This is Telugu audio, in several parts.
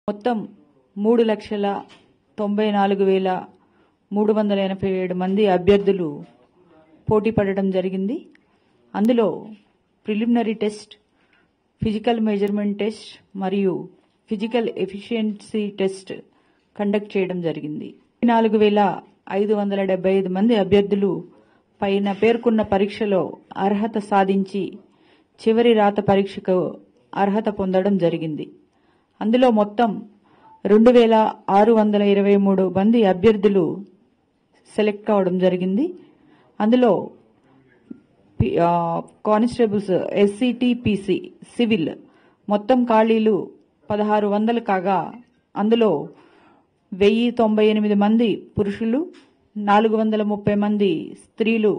మొత్తం మూడు లక్షల తొంభై నాలుగు వేల మూడు వందల ఎనభై ఏడు మంది అభ్యర్థులు పోటీ పడడం జరిగింది అందులో preliminary test physical measurement test మరియు ఫిజికల్ ఎఫిషియన్సీ టెస్ట్ కండక్ట్ చేయడం జరిగింది నాలుగు వేల ఐదు వందల డెబ్బై ఐదు మంది అభ్యర్థులు పైన పేర్కొన్న పరీక్షలో అర్హత సాధించి చివరి రాత పరీక్షకు అర్హత పొందడం జరిగింది అందులో మొత్తం రెండు వేల ఆరు వందల ఇరవై మూడు మంది అభ్యర్థులు సెలెక్ట్ కావడం జరిగింది అందులో పి- ఆ, కానిస్టేబుల్స్ ఎస్సిటి పిసి సివిల్ మొత్తం ఖాళీలు పదహారు వందలు కాగా అందులో వెయ్యి తొంభై ఎనిమిది మంది పురుషులు నాలుగు వందల ముప్పై మంది స్త్రీలు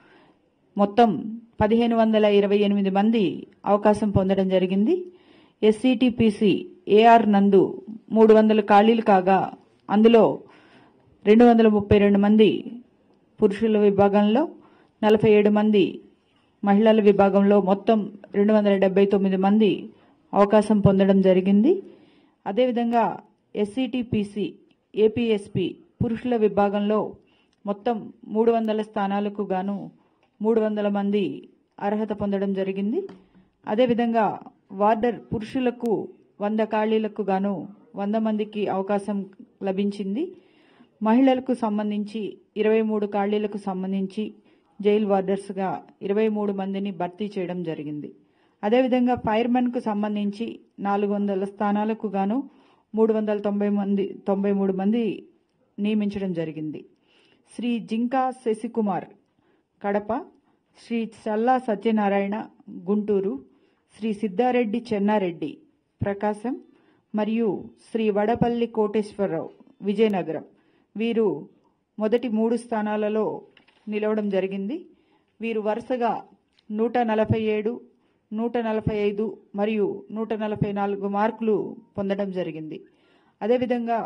మొత్తం పదిహేను వందల ఇరవై ఎనిమిది మంది అవకాశం పొందడం జరిగింది ఎస్సిటిపిసి ఏఆర్ నందు మూడు వందల ఖాళీలు కాగా అందులో రెండు వందల ముప్పై రెండు మంది పురుషుల విభాగంలో నలభై ఏడు మంది మహిళల విభాగంలో మొత్తం రెండు వందల డెబ్బై తొమ్మిది మంది అవకాశం పొందడం జరిగింది అదేవిధంగా ఎస్సిటిపిసి ఏపీఎస్పి పురుషుల విభాగంలో మొత్తం మూడు వందల స్థానాలకు గాను మూడు వందల మంది అర్హత పొందడం జరిగింది అదేవిధంగా వార్డర్ పురుషులకు వంద ఖాళీలకు గాను వంద మందికి అవకాశం లభించింది మహిళలకు సంబంధించి ఇరవై మూడు ఖాళీలకు సంబంధించి జైల్ వార్డర్స్గా ఇరవై మూడు మందిని భర్తీ చేయడం జరిగింది అదేవిధంగా ఫైర్మెన్కు సంబంధించి నాలుగు వందల స్థానాలకు గాను మూడు వందల తొంభై మంది తొంభై మూడు మంది నియమించడం జరిగింది శ్రీ జింకా శశికుమార్ కడప శ్రీ చల్లా సత్యనారాయణ గుంటూరు శ్రీ సిద్ధారెడ్డి చెన్నారెడ్డి ప్రకాశం మరియు శ్రీ వడపల్లి కోటేశ్వరరావు విజయనగరం వీరు మొదటి మూడు స్థానాలలో నిలవడం జరిగింది వీరు వరుసగా నూట నలభై ఏడు నూట నలభై ఐదు మరియు నూట నలభై నాలుగు మార్కులు పొందడం జరిగింది అదేవిధంగా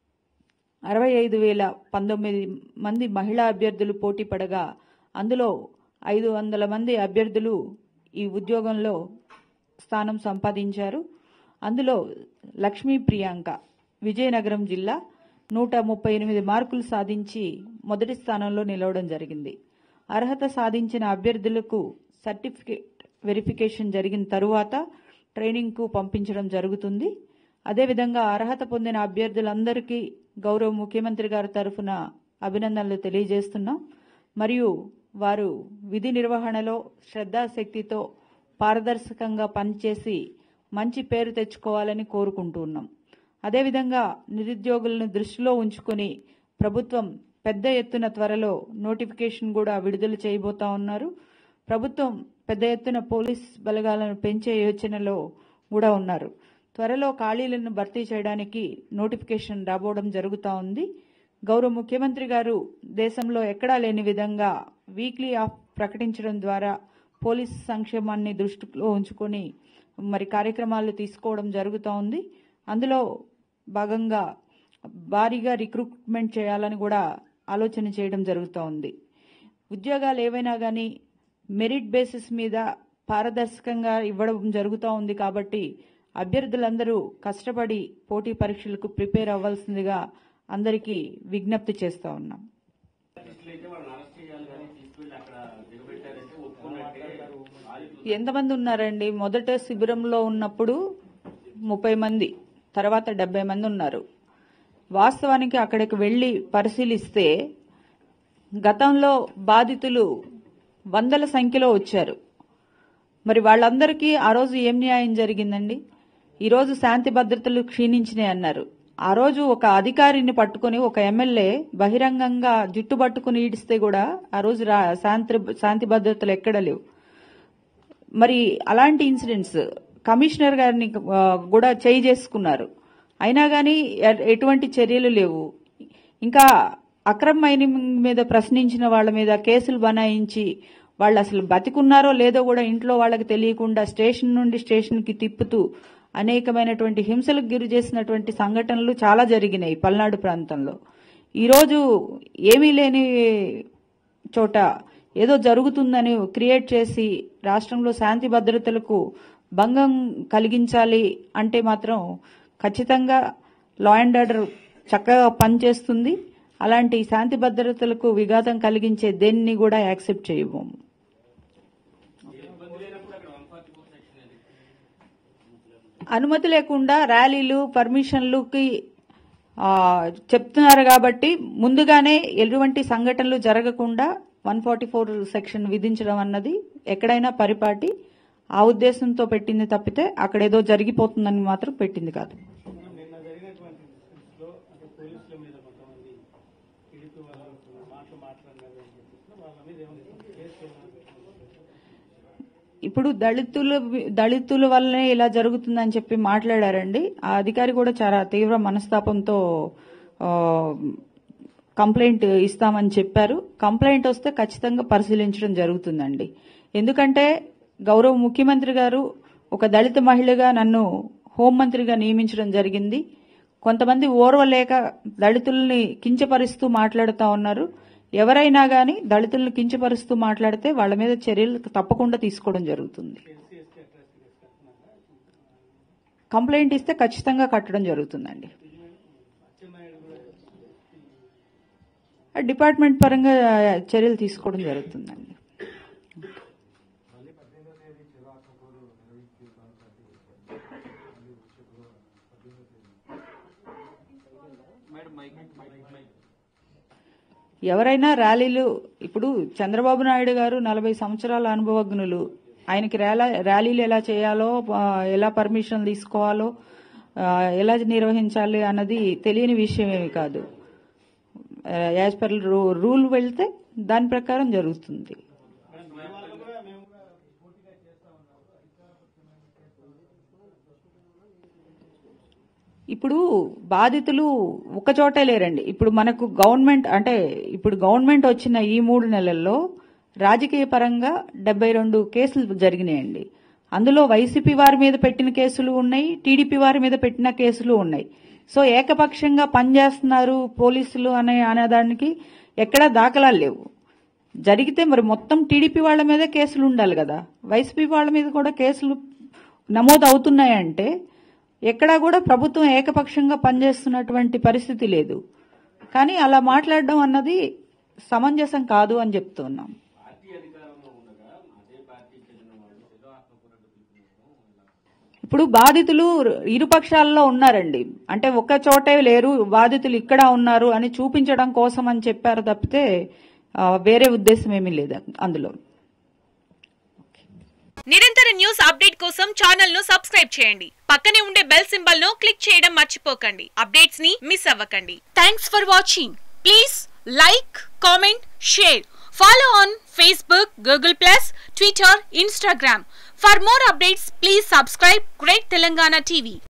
అరవై ఐదు వేల పంతొమ్మిది మంది మహిళా అభ్యర్థులు పోటీ పడగా అందులో ఐదు వందల మంది అభ్యర్థులు ఈ ఉద్యోగంలో స్థానం సంపాదించారు అందులో లక్ష్మీ ప్రియాంక విజయనగరం జిల్లా నూట ముప్పై ఎనిమిది మార్కులు సాధించి మొదటి స్థానంలో నిలవడం జరిగింది అర్హత సాధించిన అభ్యర్థులకు సర్టిఫికేట్ వెరిఫికేషన్ జరిగిన తరువాత ట్రైనింగ్కు పంపించడం జరుగుతుంది అదేవిధంగా అర్హత పొందిన అభ్యర్థులందరికీ గౌరవ ముఖ్యమంత్రి గారి తరఫున అభినందనలు తెలియజేస్తున్నాం మరియు వారు విధి నిర్వహణలో శ్రద్ధాశక్తితో పారదర్శకంగా పనిచేసి మంచి పేరు తెచ్చుకోవాలని కోరుకుంటున్నాం అదేవిధంగా నిరుద్యోగులను దృష్టిలో ఉంచుకొని ప్రభుత్వం పెద్ద ఎత్తున త్వరలో నోటిఫికేషన్ కూడా విడుదల చేయబోతా ఉన్నారు ప్రభుత్వం పెద్ద ఎత్తున పోలీస్ బలగాలను పెంచే యోచనలో కూడా ఉన్నారు త్వరలో ఖాళీలను భర్తీ చేయడానికి నోటిఫికేషన్ రాబోవడం జరుగుతూ ఉంది గౌరవ ముఖ్యమంత్రి గారు దేశంలో ఎక్కడా లేని విధంగా వీక్లీ ఆఫ్ ప్రకటించడం ద్వారా పోలీస్ సంక్షేమాన్ని దృష్టిలో ఉంచుకొని మరి కార్యక్రమాలు తీసుకోవడం జరుగుతూ ఉంది అందులో భాగంగా భారీగా రిక్రూట్మెంట్ చేయాలని కూడా ఆలోచన చేయడం జరుగుతూ ఉంది ఉద్యోగాలు ఏవైనా కానీ మెరిట్ బేసిస్ మీద పారదర్శకంగా ఇవ్వడం జరుగుతూ ఉంది కాబట్టి అభ్యర్థులందరూ కష్టపడి పోటీ పరీక్షలకు ప్రిపేర్ అవ్వాల్సిందిగా అందరికీ విజ్ఞప్తి చేస్తా ఉన్నాం అయితే వాళ్ళని అరెస్ట్ చేయాలి కానీ తీసుకెళ్లి అక్కడ దిగబెట్టారంటే ఒప్పుకున్నట్టే ఎంతమంది ఉన్నారండి మొదట శిబిరంలో ఉన్నప్పుడు ముప్పై మంది తర్వాత డెబ్బై మంది ఉన్నారు వాస్తవానికి అక్కడికి వెళ్లి పరిశీలిస్తే గతంలో బాధితులు వందల సంఖ్యలో వచ్చారు మరి వాళ్ళందరికీ ఆ రోజు ఏం న్యాయం జరిగిందండి ఈరోజు శాంతి భద్రతలు క్షీణించినాయి అన్నారు ఆ రోజు ఒక అధికారిని పట్టుకొని ఒక ఎమ్మెల్యే బహిరంగంగా జుట్టు పట్టుకుని ఈడిస్తే కూడా ఆ రోజు రా- శాంతి శాంతి భద్రతలు ఎక్కడ లేవు మరి అలాంటి ఇన్సిడెంట్స్ కమిషనర్ గారిని ఆ, కూడా చేయి చేసుకున్నారు అయినా కానీ ఎ- ఎటువంటి చర్యలు లేవు ఇంకా అక్రమ మైనింగ్ మీద ప్రశ్నించిన వాళ్ళ మీద కేసులు బనాయించి వాళ్ళు అసలు బతికున్నారో లేదో కూడా ఇంట్లో వాళ్ళకి తెలియకుండా స్టేషన్ నుండి స్టేషన్కి తిప్పుతూ అనేకమైనటువంటి హింసలకు గురి చేసినటువంటి సంఘటనలు చాలా జరిగినాయి పల్నాడు ప్రాంతంలో ఈరోజు ఏమీ లేని చోట ఏదో జరుగుతుందని క్రియేట్ చేసి రాష్ట్రంలో శాంతి భద్రతలకు భంగం కలిగించాలి అంటే మాత్రం ఖచ్చితంగా లా అండ్ ఆర్డర్ చక్కగా పనిచేస్తుంది అలాంటి శాంతి భద్రతలకు విఘాతం కలిగించే దేన్ని కూడా యాక్సెప్ట్ చేయబోము ఇబ్బంది లేనప్పుడు అక్కడ వన్ ఫార్టీ ఫోర్ సెక్షన్ అది అనుమతి లేకుండా ర్యాలీలు పర్మిషన్లుకి ఆ, చెప్తున్నారు కాబట్టి ముందుగానే ఎటువంటి సంఘటనలు జరగకుండా వన్ ఫార్టీ ఫోర్ సెక్షన్ విధించడం అన్నది ఎక్కడైనా పరిపాటి ఆ ఉద్దేశంతో పెట్టింది తప్పితే అక్కడేదో జరిగిపోతుందని మాత్రం పెట్టింది కాదు నిన్న జరిగినటువంటి ఇన్సిడెంట్స్లో అంటే పోలీసుల మీద కొంతమంది టీడీపీ వాళ్ళు కొన్ని మాటలు మాట్లాడినారు అని చెప్పేసి వాళ్ళ మీద ఏమైనా కేసు ఏమైనా ఇప్పుడు దళితుల దళితుల వల్లనే ఇలా జరుగుతుందని చెప్పి మాట్లాడారండి ఆ అధికారి కూడా చాలా తీవ్ర మనస్తాపంతో ఆ, కంప్లైంట్ ఇస్తామని చెప్పారు కంప్లైంట్ వస్తే ఖచ్చితంగా పరిశీలించడం జరుగుతుందండి ఎందుకంటే గౌరవ ముఖ్యమంత్రి గారు ఒక దళిత మహిళగా నన్ను హోంమంత్రిగా నియమించడం జరిగింది కొంతమంది ఓర్వలేక దళితుల్ని కించపరుస్తూ మాట్లాడుతూ ఉన్నారు ఎవరైనా గాని దళితులను కించపరుస్తూ మాట్లాడితే వాళ్ళ మీద చర్యలు తప్పకుండా తీసుకోవడం జరుగుతుంది ఎస్సీ ఎస్టీ అట్రాసిటీ కేసు కట్టినాక కంప్లైంట్ ఇస్తే ఖచ్చితంగా కట్టడం జరుగుతుందండి అచ్చెన్నాయుడు కూడా డిపార్ట్మెంట్ పరంగా చర్యలు తీసుకోవడం జరుగుతుందండి మేడం మైక్ మైక్ మైక్ ఎవరైనా ర్యాలీలు ఇప్పుడు చంద్రబాబు నాయుడు గారు నలభై సంవత్సరాల అనుభవజ్ఞులు ఆయనకి ర్యాలా ర్యాలీలు ఎలా చేయాలో ఆ, ఎలా పర్మిషన్ తీసుకోవాలో ఆ, ఎలా నిర్వహించాలి అన్నది తెలియని విషయమేమి కాదు యాజ్ పర్ రూల్ వెళ్తే దాని ప్రకారం జరుగుతుంది ఇప్పుడు బాధితులు ఒక చోటే లేరండి ఇప్పుడు మనకు గవర్నమెంట్ అంటే ఇప్పుడు గవర్నమెంట్ వచ్చిన ఈ మూడు నెలల్లో రాజకీయ పరంగా డెబ్బై రెండు కేసులు జరిగినాయండి అందులో వైసీపీ వారి మీద పెట్టిన కేసులు ఉన్నాయి టీడీపీ వారి మీద పెట్టిన కేసులు ఉన్నాయి సో ఏకపక్షంగా పనిచేస్తున్నారు పోలీసులు అనే అనేదానికి ఎక్కడా దాఖలాలు లేవు జరిగితే మరి మొత్తం టీడీపీ వాళ్ళ మీద కేసులు ఉండాలి కదా వైసీపీ వాళ్ళ మీద కూడా కేసులు నమోదు అవుతున్నాయంటే ఎక్కడా కూడా ప్రభుత్వం ఏకపక్షంగా పనిచేస్తున్నటువంటి పరిస్థితి లేదు కానీ అలా మాట్లాడడం అన్నది సమంజసం కాదు అని చెప్తున్నాం పార్టీ అధికారంలో ఉండగా అదే పార్టీకి చెందిన వాళ్ళు ఏదో ఆత్మకూరట్టు పిలుపునివ్వడం ఇలా ఇప్పుడు బాధితులు ఇరుపక్షాల్లో ఉన్నారండి అంటే ఒక్క చోటే లేరు బాధితులు ఇక్కడ ఉన్నారు అని చూపించడం కోసం అని చెప్పారు తప్పితే ఆ, వేరే ఉద్దేశం ఏమీ లేదు అందులో నిరంతర న్యూస్ అప్డేట్ కోసం ఛానల్ ను సబ్స్క్రైబ్ చేయండి పక్కనే ఉండే బెల్ సింబల్ ను క్లిక్ చేయడం మర్చిపోకండి అప్డేట్స్ ని మిస్ అవ్వకండి thanks for watching please like comment share follow on Facebook Google plus Twitter Instagram for more updates please subscribe great Telangana TV